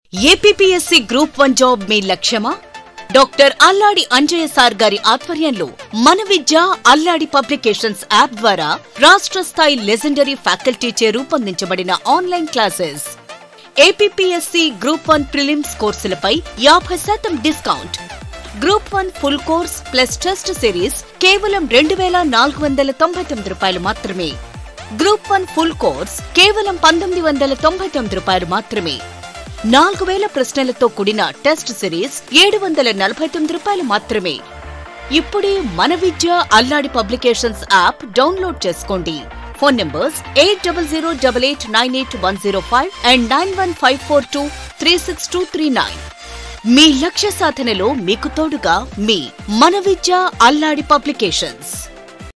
APPSC group one job మీ లక్ష్యమా doctor Alladi Anjaiah sir గారి ఆధ్వర్యంలో మన విద్య అల్లాడి పబ్లికేషన్స్ యాప్ ద్వారా రాష్ట్ర స్థాయి లెజెండరీ ఫ్యాకల్టీచే రూపొందించబడిన online classes APPSC group one prelims కోర్సులపై యాభై శాతం discount group one full course plus test series కేవలం రెండు వేల నాలుగు వందల తొంభై తొమ్మిది రూపాయలు మాత్రమే గ్రూప్ వన్ ఫుల్ కోర్స్ కేవలం పంతొమ్మిది వందల తొంభై తొమ్మిది రూపాయలు మాత్రమే నాలుగు వేల ప్రశ్నలతో కూడిన టెస్ట్ సిరీస్ ఏడు వందల నలభై తొమ్మిది రూపాయలు మాత్రమే ఇప్పుడే మన Vidya Alladi publications app download చేసుకోండి phone numbers eight double zero double eight nine eight one zero five and nine one five four two three six two three nine మీ లక్ష్య సాధనలో మీకు తోడుగా మీ మన విద్య అల్లాడి పబ్లికేషన్స్